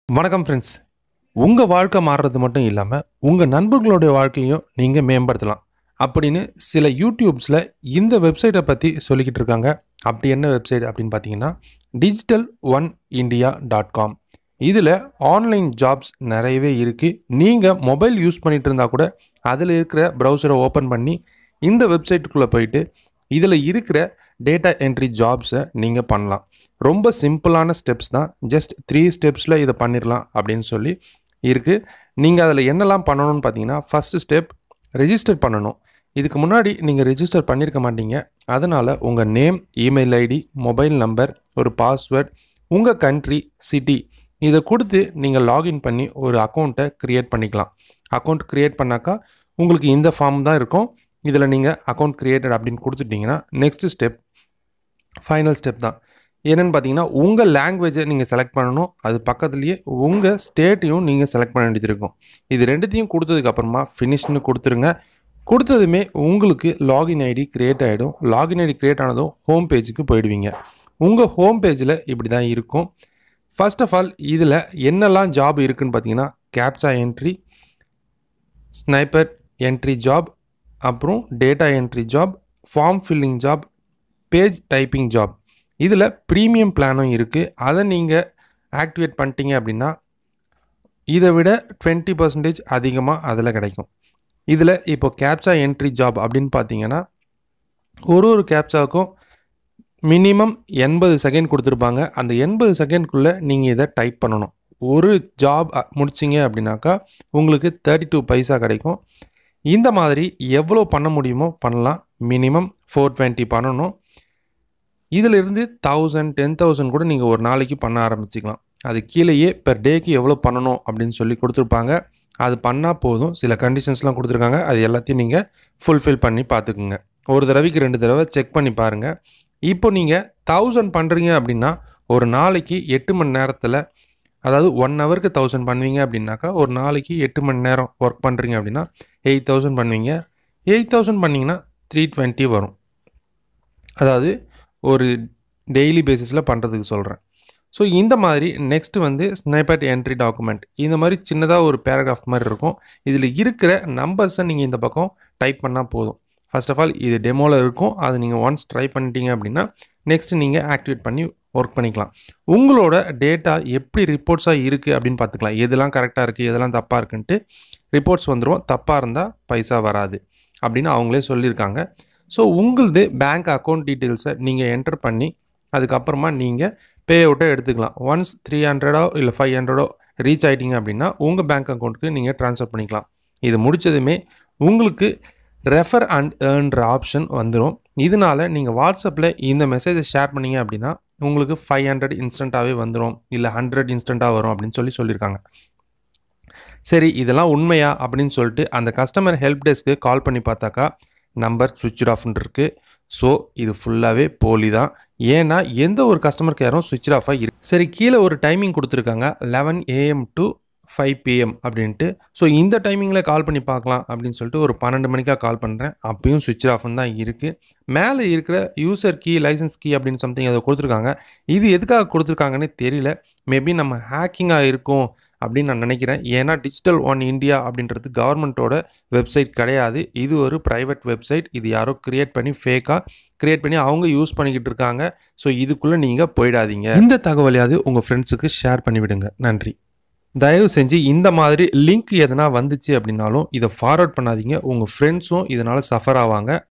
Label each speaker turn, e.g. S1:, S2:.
S1: வணக்கம் ஃப்ரெண்ட்ஸ் உங்கள் வாழ்க்கை மாறுறது மட்டும் இல்லாமல் உங்கள் நண்பர்களுடைய வாழ்க்கையும் நீங்கள் மேம்படுத்தலாம் அப்படின்னு சில யூடியூப்ஸில் இந்த வெப்சைட்டை பற்றி சொல்லிக்கிட்டு இருக்காங்க அப்படி என்ன வெப்சைட் அப்படின்னு பார்த்தீங்கன்னா digital one India dot com இதில் ஆன்லைன் ஜாப்ஸ் நிறையவே இருக்குது நீங்கள் மொபைல் யூஸ் பண்ணிட்டு இருந்தால் கூட அதில் இருக்கிற ப்ரௌசரை ஓப்பன் பண்ணி இந்த வெப்சைட்டுக்குள்ளே போயிட்டு இதில் இருக்கிற டேட்டா என்ட்ரி ஜாப்ஸை நீங்கள் பண்ணலாம் ரொம்ப சிம்பிளான ஸ்டெப்ஸ் தான் ஜஸ்ட் த்ரீ ஸ்டெப்ஸில் இதை பண்ணிடலாம் அப்படின்னு சொல்லி இருக்குது நீங்கள் அதில் என்னெல்லாம் பண்ணணும்னு பார்த்தீங்கன்னா ஃபஸ்ட்டு ஸ்டெப் ரெஜிஸ்டர் பண்ணணும் இதுக்கு முன்னாடி நீங்கள் ரெஜிஸ்டர் பண்ணியிருக்க மாட்டீங்க அதனால் உங்கள் name email ID mobile number ஒரு பாஸ்வேர்ட் உங்கள் கண்ட்ரி சிட்டி இதை கொடுத்து நீங்கள் லாகின் பண்ணி ஒரு அக்கௌண்ட்டை க்ரியேட் பண்ணிக்கலாம் அக்கௌண்ட் க்ரியேட் பண்ணாக்கா உங்களுக்கு இந்த ஃபார்ம் தான் இருக்கும் இதில் நீங்கள் அக்கௌண்ட் க்ரியேட்டட் அப்படின்னு கொடுத்துட்டிங்கன்னா நெக்ஸ்ட் ஸ்டெப் ஃபைனல் ஸ்டெப் தான் என்னென்னு பார்த்தீங்கன்னா உங்கள் லாங்குவேஜை நீங்கள் செலக்ட் பண்ணணும் அது பக்கத்துலேயே உங்கள் ஸ்டேட்டையும் நீங்கள் செலக்ட் பண்ண வேண்டியது இருக்கும் இது ரெண்டுத்தையும் கொடுத்ததுக்கப்புறமா ஃபினிஷ்னு கொடுத்துருங்க கொடுத்ததுமே உங்களுக்கு லாகின் ஐடி க்ரியேட் ஆகிடும் லாகின் ஐடி க்ரியேட் ஆனதும் ஹோம் பேஜுக்கு போயிடுவீங்க உங்கள் ஹோம் பேஜில் இப்படி தான் இருக்கும் ஃபர்ஸ்ட் ஆஃப் ஆல் இதில் என்னெல்லாம் ஜாப் இருக்குன்னு பார்த்தீங்கன்னா captcha entry sniper entry job அப்புறம் data entry job form filling job page typing job இதில் ப்ரீமியம் பிளானும் இருக்குது அதை நீங்கள் ஆக்டிவேட் பண்ணிட்டீங்க அப்படின்னா இதை விட டுவெண்ட்டி பர்சன்டேஜ் அதிகமாக அதில் கிடைக்கும் இதில் இப்போ கேப்சா என்ட்ரி ஜாப் அப்படின்னு பார்த்தீங்கன்னா ஒரு ஒரு கேப்சாவுக்கும் மினிமம் எண்பது செகண்ட் கொடுத்துருப்பாங்க அந்த எண்பது செகண்ட்குள்ளே நீங்கள் இதை டைப் பண்ணணும் ஒரு ஜாப் முடிச்சிங்க அப்படின்னாக்கா உங்களுக்கு தேர்ட்டி டூ பைசா கிடைக்கும் இந்த மாதிரி எவ்வளோ பண்ண முடியுமோ பண்ணலாம் மினிமம் ஃபோர் டுவெண்ட்டி பண்ணணும் இதிலிருந்து தௌசண்ட் டென் தௌசண்ட் கூட நீங்கள் ஒரு நாளைக்கு பண்ண ஆரம்பிச்சிக்கலாம் அது கீழேயே பெர் டேக்கு எவ்வளோ பண்ணணும் அப்படின்னு சொல்லி கொடுத்துருப்பாங்க அது பண்ணால் போதும் சில கண்டிஷன்ஸ்லாம் கொடுத்துருக்காங்க அது எல்லாத்தையும் நீங்கள் ஃபுல்ஃபில் பண்ணி பார்த்துக்குங்க ஒரு தடவைக்கு ரெண்டு தடவை செக் பண்ணி பாருங்கள் இப்போ நீங்கள் தௌசண்ட் பண்ணுறீங்க அப்படின்னா ஒரு நாளைக்கு எட்டு மணி நேரத்தில் அதாவது ஒன் ஹவருக்கு தௌசண்ட் பண்ணுவீங்க அப்படின்னாக்கா ஒரு நாளைக்கு எட்டு மணி நேரம் ஒர்க் பண்ணுறீங்க அப்படின்னா எயிட் தௌசண்ட் பண்ணுவீங்க எயிட் தௌசண்ட் பண்ணிங்கன்னா த்ரீ டுவெண்ட்டி வரும் அதாவது ஒரு டெய்லி பேசிஸில் பண்ணுறதுக்கு சொல்கிறேன் ஸோ இந்த மாதிரி நெக்ஸ்ட்டு வந்து ஸ்னைப்பர் என்ட்ரி டாக்குமெண்ட் இந்த மாதிரி சின்னதாக ஒரு பேராகிராஃப் மாதிரி இருக்கும் இதில் இருக்கிற நம்பர்ஸை நீங்கள் இந்த பக்கம் டைப் பண்ணால் போதும் ஃபர்ஸ்ட் ஆஃப் ஆல் இது டெமோவில் இருக்கும் அதை நீங்கள் ஒன்ஸ் ட்ரை பண்ணிட்டீங்க அப்படின்னா நெக்ஸ்ட்டு நீங்கள் ஆக்டிவேட் பண்ணி ஒர்க் பண்ணிக்கலாம் உங்களோட டேட்டா எப்படி ரிப்போர்ட்ஸாக இருக்குது அப்படின்னு பார்த்துக்கலாம் எதெல்லாம் கரெக்டாக இருக்குது எதெல்லாம் தப்பாக இருக்குன்ட்டு ரிப்போர்ட்ஸ் வந்துடும் தப்பாக இருந்தால் பைசா வராது அப்படின்னு அவங்களே சொல்லியிருக்காங்க ஸோ உங்களது பேங்க் அக்கௌண்ட் டீட்டெயில்ஸை நீங்கள் என்டர் பண்ணி அதுக்கப்புறமா நீங்கள் பே அவுட்டை எடுத்துக்கலாம் ஒன்ஸ் த்ரீ ஹண்ட்ரடோ இல்லை ஃபைவ் ஹண்ட்ரடோ ரீச் ஆகிட்டீங்க அப்படின்னா உங்கள் பேங்க் அக்கௌண்ட்டுக்கு நீங்கள் ட்ரான்ஸ்ஃபர் பண்ணிக்கலாம் இது முடித்ததுமே உங்களுக்கு ரெஃபர் அண்ட் ஏர்ன்ற ஆப்ஷன் வந்துடும் இதனால் நீங்கள் வாட்ஸ்அப்பில் இந்த மெசேஜை ஷேர் பண்ணீங்க அப்படின்னா உங்களுக்கு ஃபைவ் ஹண்ட்ரட் இன்ஸ்டண்ட்டாகவே வந்துடும் இல்லை ஹண்ட்ரட் இன்ஸ்டண்ட்டாக வரும் அப்படின்னு சொல்லி சொல்லியிருக்காங்க சரி இதெல்லாம் உண்மையா அப்படின்னு சொல்லிட்டு அந்த கஸ்டமர் ஹெல்ப் டெஸ்க்கு கால் பண்ணி பார்த்தாக்கா நம்பர் சுவிட்ச் ஆஃப்னு இருக்குது ஸோ இது ஃபுல்லாகவே போலி தான் ஏன்னா எந்த ஒரு கஸ்டமர் கேரும் சுவிட்ச் ஆஃபாக இருக்கு சரி கீழே ஒரு டைமிங் கொடுத்துருக்காங்க eleven AM to five PM அப்படின்ட்டு ஸோ இந்த டைமிங்கில் கால் பண்ணி பார்க்கலாம் அப்படின்னு சொல்லிட்டு ஒரு பன்னெண்டு மணிக்காக கால் பண்ணுறேன் அப்பயும் சுவிட்ச் ஆஃப்னு தான் இருக்குது மேலே இருக்கிற யூசர் கீ லைசன்ஸ் கீ அப்படின்னு சம்திங் அதை கொடுத்துருக்காங்க இது எதுக்காக கொடுத்துருக்காங்கன்னு தெரியல மேபி நம்ம ஹேக்கிங்காக இருக்கும் அப்படின்னு நான் நினைக்கிறேன் ஏன்னா டிஜிட்டல் ஒன் இந்தியா அப்படின்றது கவர்மெண்ட்டோட வெப்சைட் கிடையாது இது ஒரு ப்ரைவேட் வெப்சைட் இது யாரோ கிரியேட் பண்ணி ஃபேக்காக கிரியேட் பண்ணி அவங்க யூஸ் பண்ணிக்கிட்டு இருக்காங்க ஸோ இதுக்குள்ளே நீங்கள் போயிடாதீங்க இந்த தகவலையாவது உங்கள் ஃப்ரெண்ட்ஸுக்கு ஷேர் பண்ணிவிடுங்க நன்றி தயவு செஞ்சு இந்த மாதிரி லிங்க் எதனா வந்துச்சு அப்படின்னாலும் இதை ஃபார்வர்ட் பண்ணாதீங்க உங்கள் ஃப்ரெண்ட்ஸும் இதனால் சஃபர் ஆவாங்க